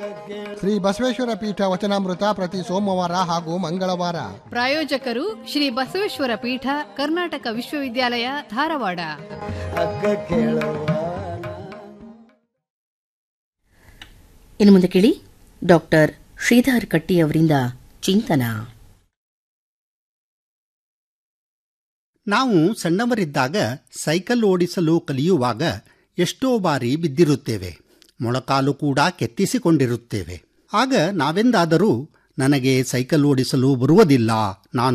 ಶ್ರೀ ಬಸವೇಶ್ವರ ಪೀಠ ವಚನಾಮೃತ ಪ್ರತಿ ಸೋಮವಾರ ಹಾಗೂ ಮಂಗಳವಾರ ಪ್ರಾಯೋಜಕರು ಶ್ರೀ ಬಸವೇಶ್ವರ ಪೀಠ ಕರ್ನಾಟಕ ವಿಶ್ವವಿದ್ಯಾಲಯ ಧಾರವಾಡ ಇನ್ನು ಮುಂದೆ ಕೇಳಿ ಡಾಕ್ಟರ್ ಶ್ರೀಧರ್ ಕಟ್ಟಿ ಅವರಿಂದ ಚಿಂತನ ನಾವು ಸಣ್ಣವರಿದ್ದಾಗ ಸೈಕಲ್ ಓಡಿಸಲು ಕಲಿಯುವಾಗ ಎಷ್ಟೋ ಬಾರಿ ಬಿದ್ದಿರುತ್ತೇವೆ ಮೊಳಕಾಲು ಕೂಡ ಕೆತ್ತಿಸಿಕೊಂಡಿರುತ್ತೇವೆ ಆಗ ನಾವೆಂದಾದರೂ ನನಗೆ ಸೈಕಲ್ ಓಡಿಸಲು ಬರುವುದಿಲ್ಲ ನಾನು